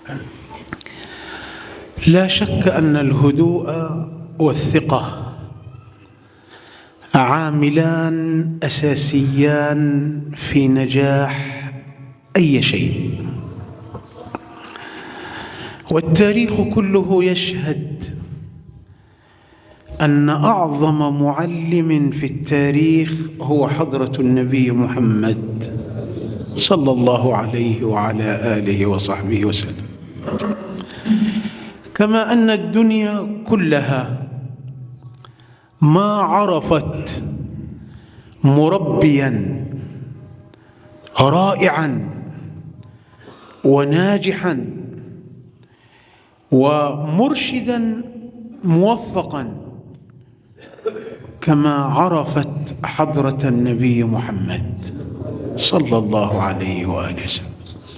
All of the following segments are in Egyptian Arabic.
لا شك أن الهدوء والثقة عاملان أساسيان في نجاح أي شيء والتاريخ كله يشهد أن أعظم معلم في التاريخ هو حضرة النبي محمد صلى الله عليه وعلى آله وصحبه وسلم كما أن الدنيا كلها ما عرفت مربيا رائعا وناجحا ومرشدا موفقا كما عرفت حضرة النبي محمد صلى الله عليه وآله وسلم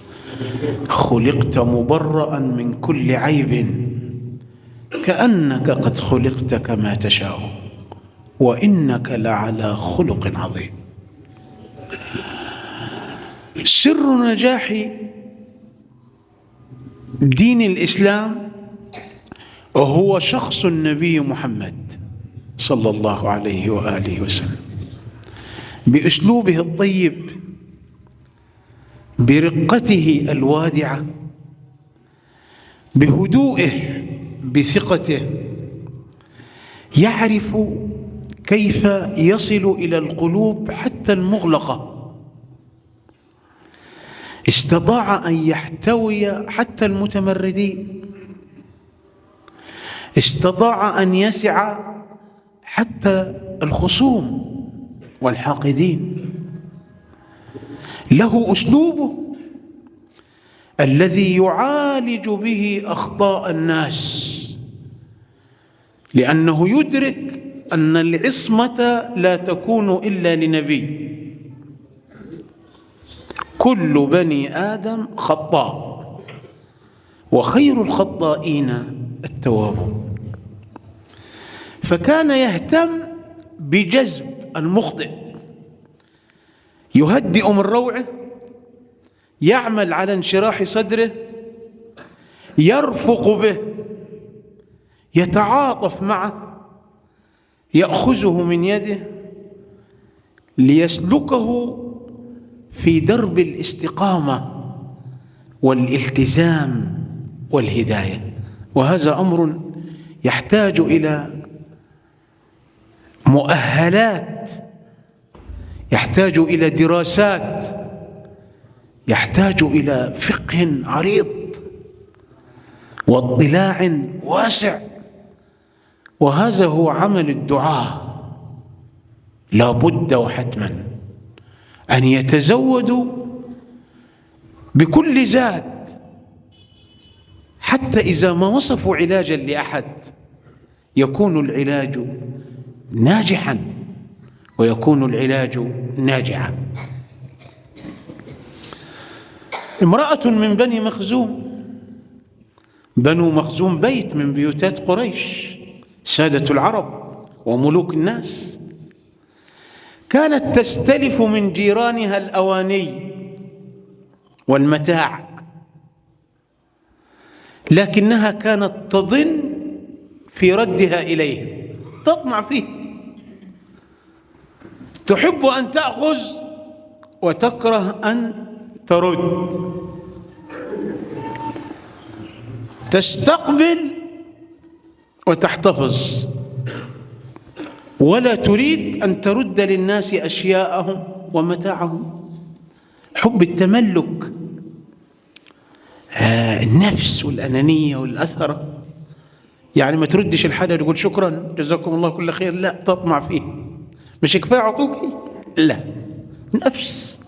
خلقت مبرأ من كل عيب كأنك قد خلقت كما تشاء وإنك لعلى خلق عظيم سر نجاح دين الإسلام هو شخص النبي محمد صلى الله عليه وآله وسلم بأسلوبه الطيب برقته الوادعة بهدوئه بثقته يعرف كيف يصل إلى القلوب حتى المغلقة استطاع أن يحتوي حتى المتمردين استطاع أن يسع حتى الخصوم والحاقدين له أسلوبه الذي يعالج به أخطاء الناس لأنه يدرك أن العصمة لا تكون إلا لنبي كل بني آدم خطاء وخير الخطائين التوابون فكان يهتم بجذب المخطئ يهدئ من روعه يعمل على انشراح صدره يرفق به يتعاطف معه ياخذه من يده ليسلكه في درب الاستقامه والالتزام والهدايه وهذا امر يحتاج الى مؤهلات يحتاج الى دراسات يحتاج الى فقه عريض واطلاع واسع وهذا هو عمل الدعاه لا بد وحتما ان يتزودوا بكل زاد حتى اذا ما وصفوا علاجا لاحد يكون العلاج ناجحا ويكون العلاج ناجعا امرأة من بني مخزوم بنو مخزوم بيت من بيوتات قريش سادة العرب وملوك الناس كانت تستلف من جيرانها الأواني والمتاع لكنها كانت تظن في ردها إليهم تطمع فيه تحب أن تأخذ وتكره أن ترد تستقبل وتحتفظ ولا تريد أن ترد للناس أشياءهم ومتاعهم حب التملك النفس والأنانية والأثرة يعني ما تردش الحاجة تقول شكرا جزاكم الله كل خير لا تطمع فيه مش كفاية عطوكي لا نفس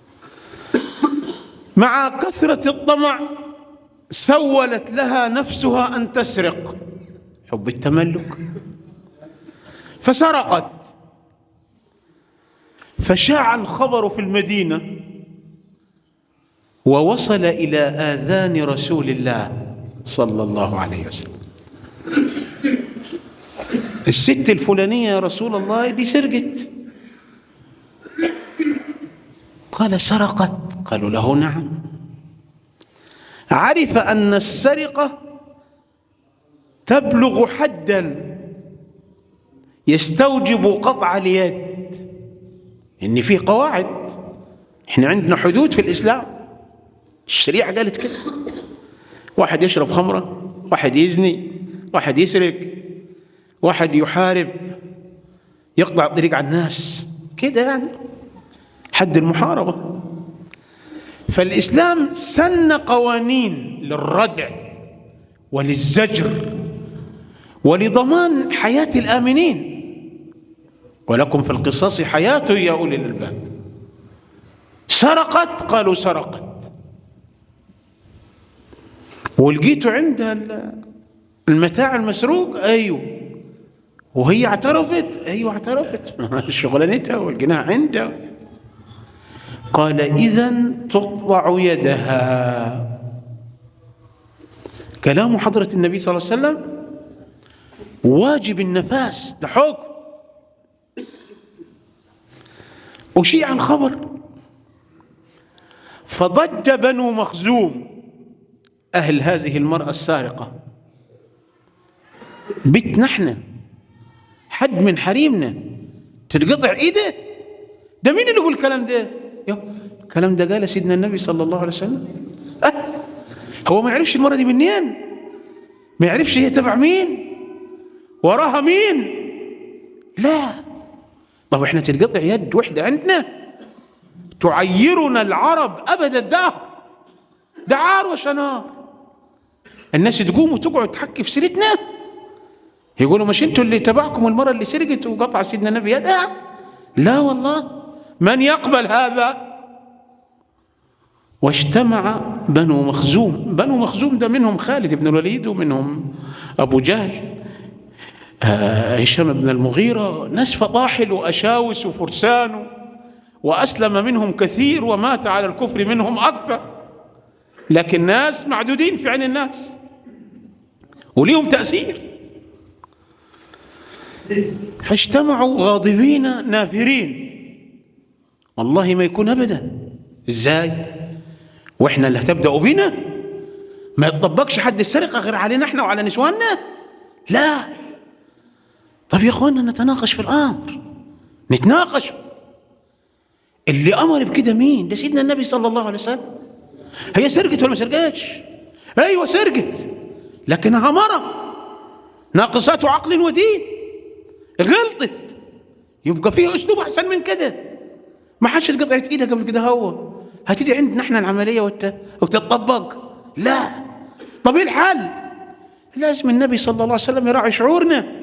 مع كثرة الطمع سولت لها نفسها أن تسرق حب التملك فسرقت فشاع الخبر في المدينة ووصل إلى آذان رسول الله صلى الله عليه وسلم الست الفلانية يا رسول الله دي سرقت قال سرقت قالوا له نعم عرف أن السرقة تبلغ حدا يستوجب قطع اليد إن في قواعد إحنا عندنا حدود في الإسلام الشريعة قالت كده واحد يشرب خمرة واحد يزني واحد يسرق واحد يحارب يقطع الطريق على الناس كده يعني حد المحاربة فالإسلام سن قوانين للردع وللزجر ولضمان حياة الآمنين ولكم في القصاص حياة يا أولي الألباب سرقت قالوا سرقت ولقيته عندها المتاع المسروق أيوه وهي اعترفت أيوه اعترفت شغلانتها ولقيناها عندها قال إذا تقطع يدها كلام حضرة النبي صلى الله عليه وسلم واجب النفاس ده حكم أشيع الخبر فضج بنو مخزوم أهل هذه المرأة السارقة بيتنا احنا حد من حريمنا تتقطع ايده ده مين اللي يقول الكلام ده يو الكلام ده قال سيدنا النبي صلى الله عليه وسلم أه هو ما يعرفش المرة دي منين ما يعرفش هي تبع مين وراها مين لا طب احنا تتقطع يد وحدة عندنا تعيرنا العرب أبد الدهر ده عار وشنار الناس تقوم وتقعد تحكي في سيرتنا يقولوا مش انتوا اللي تبعكم المرة اللي سرقت وقطع سيدنا النبي يدها لا والله من يقبل هذا واجتمع بنو مخزوم بنو مخزوم ده منهم خالد بن الوليد ومنهم أبو جهل آه، هشام بن المغيرة ناس فطاحل وأشاوس وفرسان وأسلم منهم كثير ومات على الكفر منهم أكثر لكن ناس معدودين في عين الناس وليهم تأثير فاجتمعوا غاضبين نافرين والله ما يكون أبدا إزاي وإحنا اللي هتبدأوا بنا ما يطبقش حد السرقة غير علينا إحنا وعلى نسواننا لا طب يا اخوانا نتناقش في الامر نتناقش اللي امر بكده مين ده سيدنا النبي صلى الله عليه وسلم هي سرقت ولا ما سرقتش ايوه سرقت لكنها مرة ناقصات عقل ودين غلطت يبقى فيه اسلوب احسن من كده ما حدش قطعت ايدها قبل كده هو هتيجي عندنا احنا العمليه وتتطبق لا طب ايه الحل لازم النبي صلى الله عليه وسلم يراعي شعورنا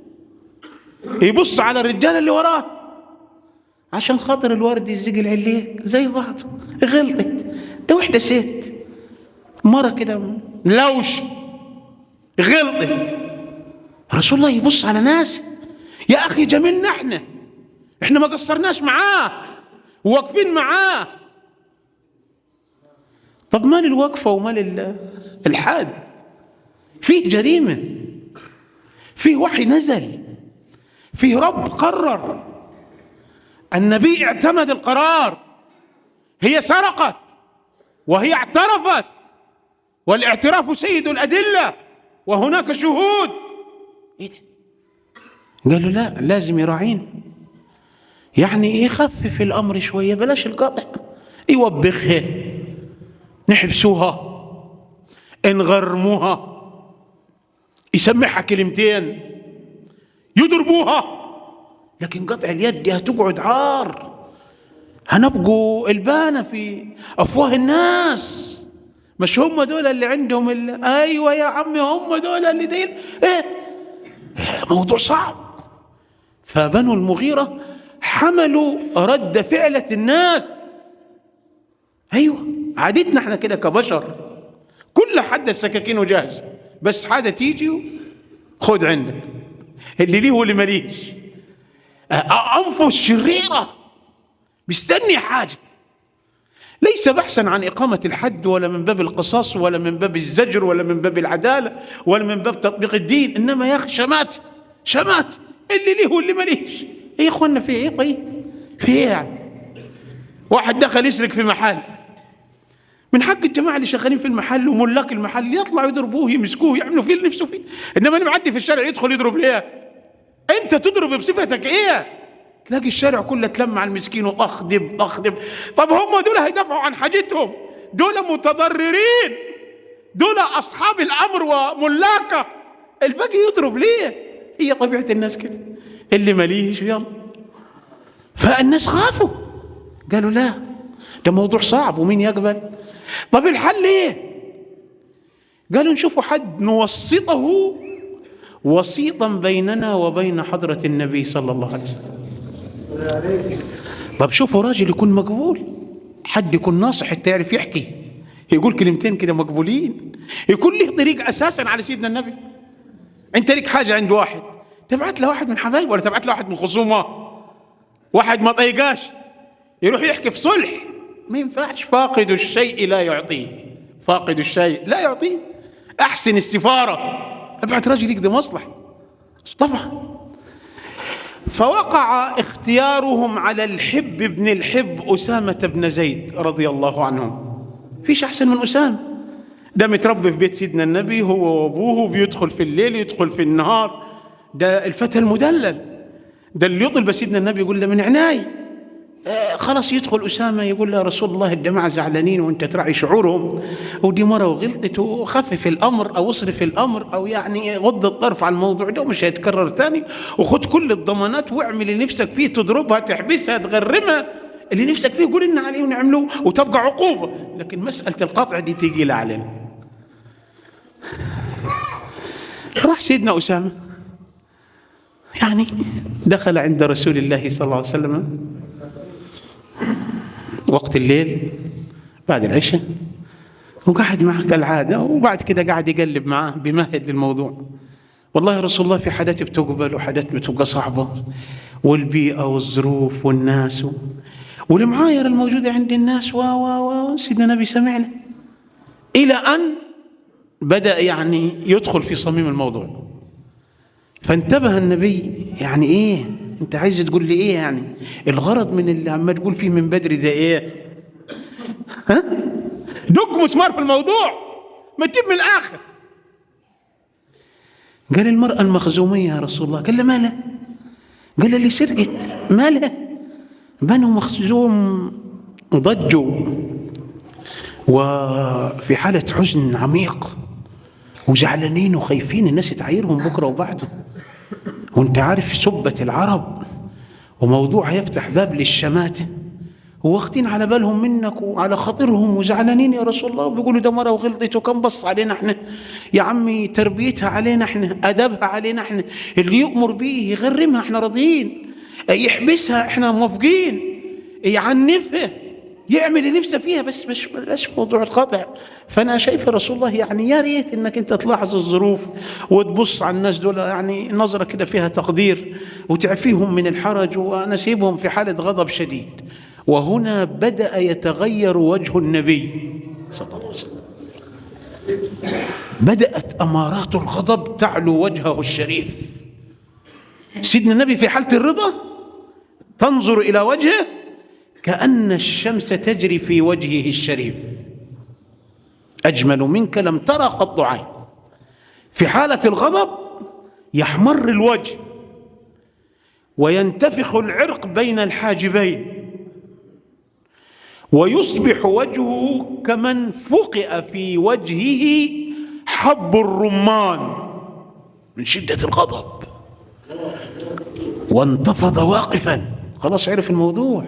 يبص على الرجال اللي وراه عشان خاطر الورد يزقل عليه زي بعض غلطت ده واحدة ست مرة كده لوش غلطت رسول الله يبص على ناس يا أخي جميلنا احنا احنا ما قصرناش معاه واقفين معاه طب مال الوقفة ومال الحاد فيه جريمة فيه وحي نزل فيه رب قرر النبي اعتمد القرار هي سرقت وهي اعترفت والاعتراف سيد الأدلة وهناك شهود ايه ده قالوا لا لازم يراعين يعني يخفف الأمر شوية بلاش القطع يوبخها نحبسوها نغرموها يسمعها كلمتين يضربوها لكن قطع اليد دي هتقعد عار هنبقوا البانة في أفواه الناس مش هم دول اللي عندهم اللي أيوة يا عمي هم دول اللي دين إيه موضوع صعب فبنو المغيرة حملوا رد فعلة الناس أيوة عادتنا احنا كده كبشر كل حد السكاكين جاهز بس حاجة تيجي خد عندك اللي ليه واللي ماليش أنفس شريرة مستني حاجة ليس بحثا عن إقامة الحد ولا من باب القصاص ولا من باب الزجر ولا من باب العدالة ولا من باب تطبيق الدين إنما يا أخي شمات شمات اللي ليه واللي ماليش إيه يا إخوانا في إيه طيب في إيه يعني واحد دخل يسرق في محل من حق الجماعة اللي شغالين في المحل وملاك المحل يطلعوا يضربوه يمسكوه يعملوا فيه اللي نفسه فيه إنما اللي معدي في الشارع يدخل يضرب ليه أنت تضرب بصفتك إيه تلاقي الشارع كله تلم على المسكين واخدب اخدب طب هم دول هيدافعوا عن حاجتهم دول متضررين دول اصحاب الامر وملاكه الباقي يضرب ليه هي طبيعه الناس كده اللي مليش يلا فالناس خافوا قالوا لا ده موضوع صعب ومين يقبل طب الحل ايه قالوا نشوفوا حد نوسطه وسيطا بيننا وبين حضرة النبي صلى الله عليه وسلم طب شوفوا راجل يكون مقبول حد يكون ناصح حتى يعرف يحكي يقول كلمتين كده مقبولين يكون له طريق اساسا على سيدنا النبي انت لك حاجه عند واحد تبعت له واحد من حبايب ولا تبعت له واحد من خصومه واحد ما طيقاش يروح يحكي في صلح ما ينفعش فاقد الشيء لا يعطيه فاقد الشيء لا يعطيه احسن السفاره ابعت راجل يقضي مصلحه طبعا فوقع اختيارهم على الحب بن الحب أسامة بن زيد رضي الله عنه فيش أحسن من أسامة ده متربي في بيت سيدنا النبي هو وأبوه بيدخل في الليل يدخل في النهار ده الفتى المدلل ده اللي يطلب سيدنا النبي يقول له من عناي آه خلاص يدخل أسامة يقول له يا رسول الله الجماعة زعلانين وانت تراعي شعورهم ودي مرة وغلطت وخفف الأمر أو اصرف الأمر أو يعني غض الطرف عن الموضوع ده ومش هيتكرر تاني وخد كل الضمانات واعمل اللي نفسك فيه تضربها تحبسها تغرمها اللي نفسك فيه قول لنا عليه ونعمله وتبقى عقوبة لكن مسألة القطع دي تيجي علينا راح سيدنا أسامة يعني دخل عند رسول الله صلى الله عليه وسلم وقت الليل بعد العشاء وقعد معه كالعادة وبعد كده قاعد يقلب معاه بمهد للموضوع والله يا رسول الله في حاجات بتقبل وحاجات بتبقى صعبة والبيئة والظروف والناس و... والمعايرة الموجودة عند الناس و و و سيدنا النبي سمعنا إلى أن بدأ يعني يدخل في صميم الموضوع فانتبه النبي يعني إيه أنت عايز تقول لي إيه يعني الغرض من اللي عمال تقول فيه من بدري ده إيه ها دق مسمار في الموضوع ما تجيب من الآخر قال المرأة المخزومية يا رسول الله قال له مالها قال اللي سرقت مالها بنو مخزوم ضجوا وفي حالة حزن عميق وزعلانين وخايفين الناس تعايرهم بكرة وبعده وانت عارف سبة العرب وموضوع هيفتح باب للشماتة واخدين على بالهم منك وعلى خاطرهم وزعلانين يا رسول الله وبيقولوا ده مرة وغلطت وكم بص علينا احنا يا عمي تربيتها علينا احنا ادبها علينا احنا اللي يؤمر بيه يغرمها احنا راضيين يحبسها احنا موافقين يعنفها يعمل اللي نفسه فيها بس مش بلاش موضوع القطع فانا شايف يا رسول الله يعني يا ريت انك انت تلاحظ الظروف وتبص على الناس دول يعني نظره كده فيها تقدير وتعفيهم من الحرج وانا سيبهم في حاله غضب شديد وهنا بدا يتغير وجه النبي صلى الله عليه وسلم بدات امارات الغضب تعلو وجهه الشريف سيدنا النبي في حاله الرضا تنظر الى وجهه كأن الشمس تجري في وجهه الشريف أجمل منك لم ترى قط عين في حالة الغضب يحمر الوجه وينتفخ العرق بين الحاجبين ويصبح وجهه كمن فقئ في وجهه حب الرمان من شدة الغضب وانتفض واقفا خلاص عرف الموضوع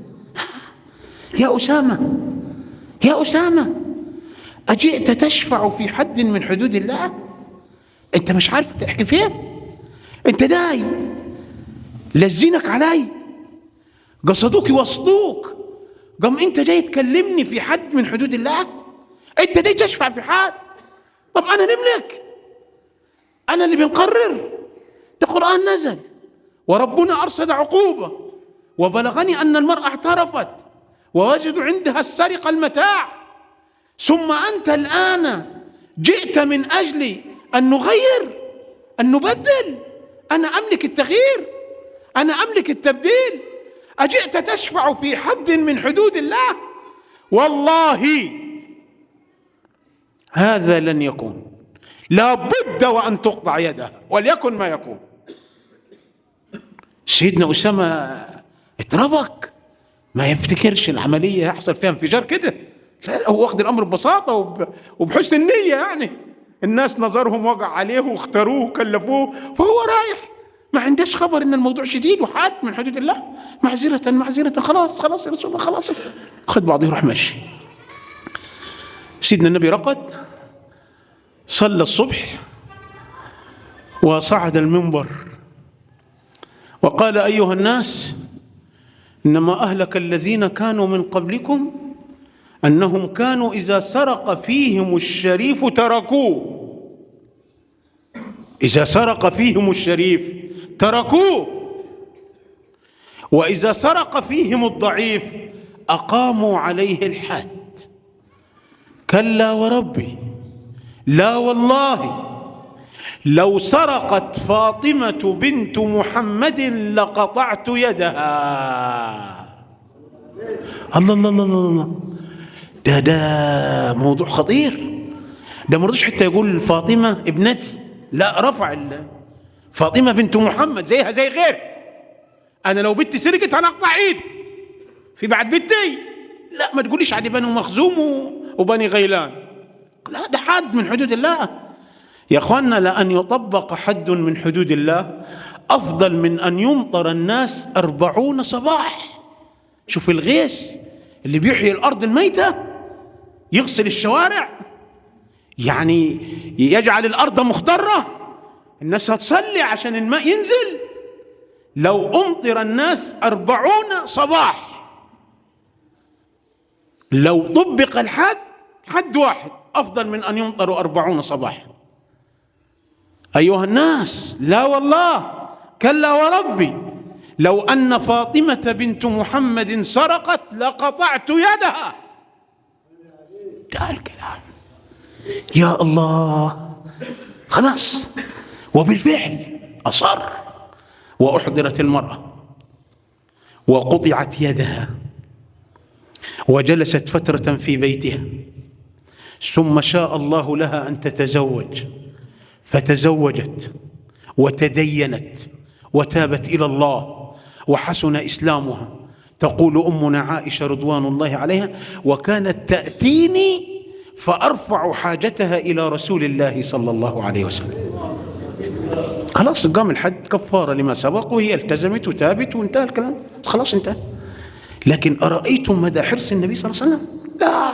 يا أسامة يا أسامة أجئت تشفع في حد من حدود الله أنت مش عارف تحكي فين أنت داي لزينك علي قصدوك يوصلوك قام أنت جاي تكلمني في حد من حدود الله أنت جاي تشفع في حد طب أنا نملك أنا اللي بنقرر ده قرآن نزل وربنا أرسل عقوبة وبلغني أن المرأة اعترفت ووجدوا عندها السرقة المتاع ثم أنت الآن جئت من أجل أن نغير أن نبدل أنا أملك التغيير أنا أملك التبديل أجئت تشفع في حد من حدود الله والله هذا لن يكون لا بد وأن تقطع يدها وليكن ما يكون سيدنا أسامة اتربك ما يفتكرش العملية يحصل فيها انفجار كده لا هو واخد الأمر ببساطة وب- وبحسن النية يعني الناس نظرهم وقع عليه واختاروه وكلفوه فهو رايح ما عندهش خبر ان الموضوع شديد وحاد من حدود الله معذرة معذرة خلاص خلاص يا رسول الله خلاص خد بعضه يروح ماشي سيدنا النبي رقد صلى الصبح وصعد المنبر وقال ايها الناس انما اهلك الذين كانوا من قبلكم انهم كانوا اذا سرق فيهم الشريف تركوه اذا سرق فيهم الشريف تركوه واذا سرق فيهم الضعيف اقاموا عليه الحد كلا وربي لا والله لو سرقت فاطمه بنت محمد لقطعت يدها الله الله الله الله الله ده ده موضوع خطير ده ما رضيش حتى يقول فاطمه ابنتي لا رفع ال- فاطمه بنت محمد زيها زي غير انا لو بنتي سرقت هنقطع ايدي في بعد بنتي لا ما تقوليش عادي بني مخزوم و- وبني غيلان لا ده حد من حدود الله يا اخوانا لان يطبق حد من حدود الله افضل من ان يمطر الناس أربعون صباح شوف الغيث اللي بيحيي الارض الميته يغسل الشوارع يعني يجعل الارض مخضره الناس هتصلي عشان الماء ينزل لو امطر الناس أربعون صباح لو طبق الحد حد واحد أفضل من أن يمطروا أربعون صباحا أيها الناس لا والله كلا وربي لو أن فاطمة بنت محمد سرقت لقطعت يدها ده الكلام يا الله خلاص وبالفعل أصر وأحضرت المرأة وقطعت يدها وجلست فترة في بيتها ثم شاء الله لها أن تتزوج فتزوجت وتدينت وتابت إلى الله وحسن إسلامها تقول أمنا عائشة رضوان الله عليها وكانت تأتيني فأرفع حاجتها إلى رسول الله صلى الله عليه وسلم خلاص قام الحد كفارة لما سبق وهي التزمت وتابت وانتهى الكلام خلاص انتهى لكن أرأيتم مدى حرص النبي صلى الله عليه وسلم لا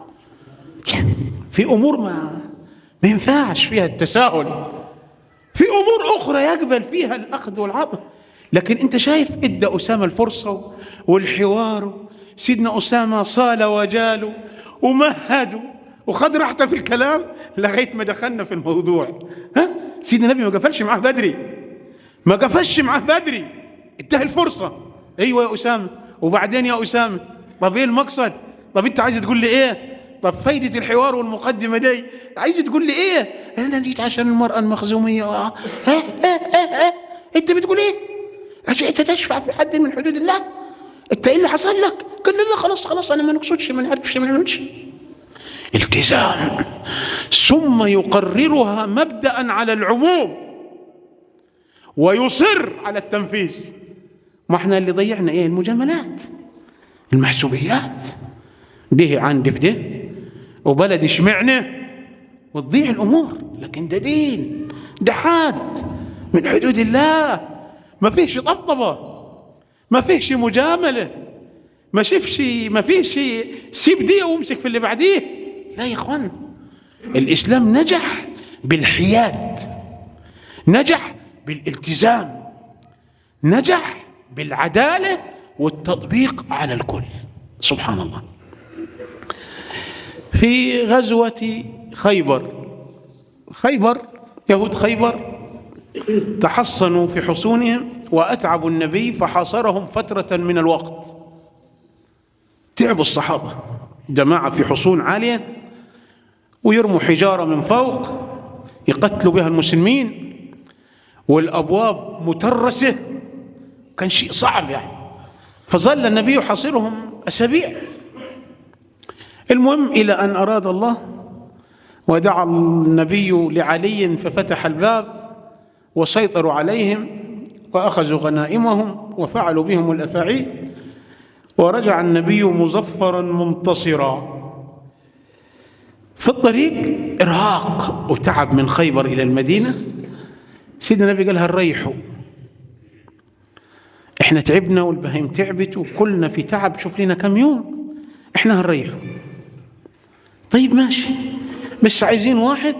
في أمور ما ما ينفعش فيها التساهل في أمور أخرى يقبل فيها الأخذ والعطاء لكن أنت شايف إدى أسامة الفرصة والحوار سيدنا أسامة صال وجال ومهد وخد راحته في الكلام لغاية ما دخلنا في الموضوع ها سيدنا النبي ما قفلش معاه بدري ما قفلش معاه بدري اداه الفرصة ايوه يا أسامة وبعدين يا أسامة طب ايه المقصد طب انت عايز تقول لي ايه طب فايدة الحوار والمقدمة دي عايز تقول لي ايه انا جيت عشان المرأة المخزومية ها ها ها, ها. انت بتقول ايه عشان انت تشفع في حد من حدود الله انت ايه اللي حصل لك قال لا خلاص خلاص انا ما نقصدش ما نعرفش ما نعملش التزام ثم يقررها مبدأ على العموم ويصر على التنفيذ ما احنا اللي ضيعنا ايه المجاملات المحسوبيات ده عندي في ده وبلد اشمعنى وتضيع الامور لكن ده دين ده حاد من حدود الله ما فيش طبطبه ما فيش مجامله ما شفش ما فيش سيب دي وامسك في اللي بعديه لا يا اخوان الاسلام نجح بالحياد نجح بالالتزام نجح بالعداله والتطبيق على الكل سبحان الله في غزوه خيبر خيبر يهود خيبر تحصنوا في حصونهم واتعبوا النبي فحاصرهم فتره من الوقت تعبوا الصحابه جماعه في حصون عاليه ويرموا حجاره من فوق يقتلوا بها المسلمين والابواب مترسه كان شيء صعب يعني فظل النبي يحاصرهم اسابيع المهم الى ان اراد الله ودعا النبي لعلي ففتح الباب وسيطروا عليهم واخذوا غنائمهم وفعلوا بهم الافاعيل ورجع النبي مظفرا منتصرا في الطريق ارهاق وتعب من خيبر الى المدينه سيدنا النبي قال هنريحوا احنا تعبنا والبهيم تعبت وكلنا في تعب شوف لنا كم يوم احنا هنريحوا طيب ماشي بس عايزين واحد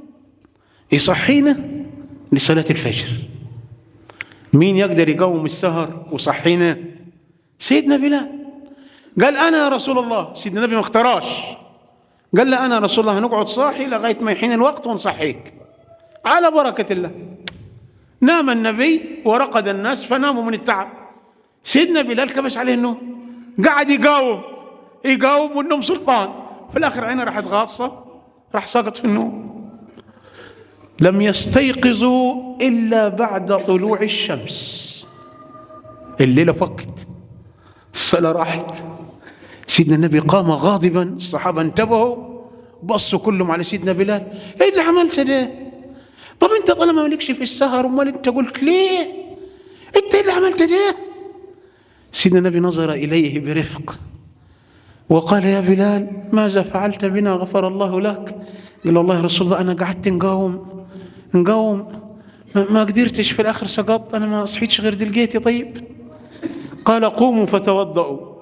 يصحينا لصلاة الفجر مين يقدر يقوم السهر وصحينا سيدنا بلال قال أنا يا رسول الله سيدنا النبي ما اختاراش قال له أنا يا رسول الله هنقعد صاحي لغاية ما يحين الوقت ونصحيك على بركة الله نام النبي ورقد الناس فناموا من التعب سيدنا بلال كبس عليه النوم قعد يقاوم يقاوم والنوم سلطان في الآخر عينه راحت غاصة راح سقط في النوم لم يستيقظوا إلا بعد طلوع الشمس الليلة فكت الصلاة راحت سيدنا النبي قام غاضبا الصحابة انتبهوا بصوا كلهم على سيدنا بلال ايه اللي عملت ده طب انت طالما مالكش في السهر امال انت قلت ليه انت ايه اللي عملت ده سيدنا النبي نظر اليه برفق وقال يا بلال ماذا فعلت بنا غفر الله لك قال والله يا رسول الله انا قعدت نقاوم نقاوم ما قدرتش في الاخر سقطت انا ما صحيتش غير دلقيتي طيب قال قوموا فتوضأوا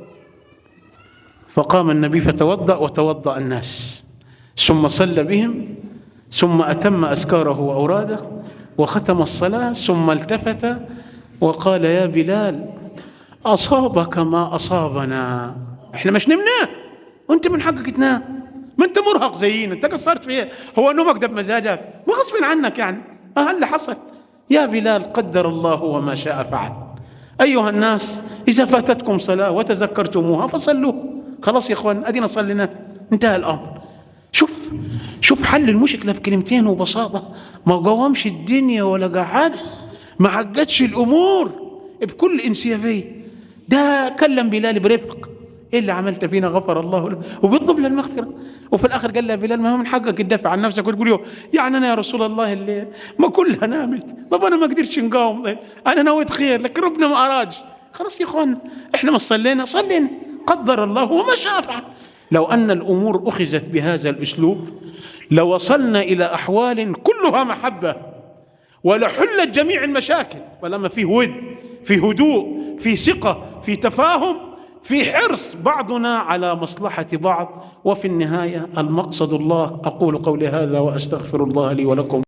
فقام النبي فتوضأ وتوضأ الناس ثم صلى بهم ثم أتم أذكاره وأوراده وختم الصلاة ثم التفت وقال يا بلال أصابك ما أصابنا احنا مش نمنا وانت من حقك تنام ما انت مرهق زينا انت قصرت فيه هو نومك ده بمزاجك ما غصب عنك يعني ما اللي حصل يا بلال قدر الله وما شاء فعل أيها الناس إذا فاتتكم صلاة وتذكرتموها فصلوا خلاص يا إخوان أدينا صلينا انتهى الأمر شوف شوف حل المشكلة بكلمتين وبساطة ما قومش الدنيا ولا قعد ما عقدش الأمور بكل انسيابية ده كلم بلال برفق ايه اللي عملت فينا غفر الله له وبيطلب له المغفره وفي الاخر قال له بلال ما هو من حقك تدافع عن نفسك وتقول له يعني انا يا رسول الله اللي ما كلها نامت طب انا ما قدرتش نقاوم طيب انا نويت خير لكن ربنا ما ارادش خلاص يا اخوان احنا ما صلينا صلينا قدر الله وما شاء فعل لو ان الامور اخذت بهذا الاسلوب لوصلنا الى احوال كلها محبه ولحلت جميع المشاكل ولما في ود في هدوء في ثقه في تفاهم في حرص بعضنا على مصلحة بعض وفي النهاية المقصد الله أقول قولي هذا وأستغفر الله لي ولكم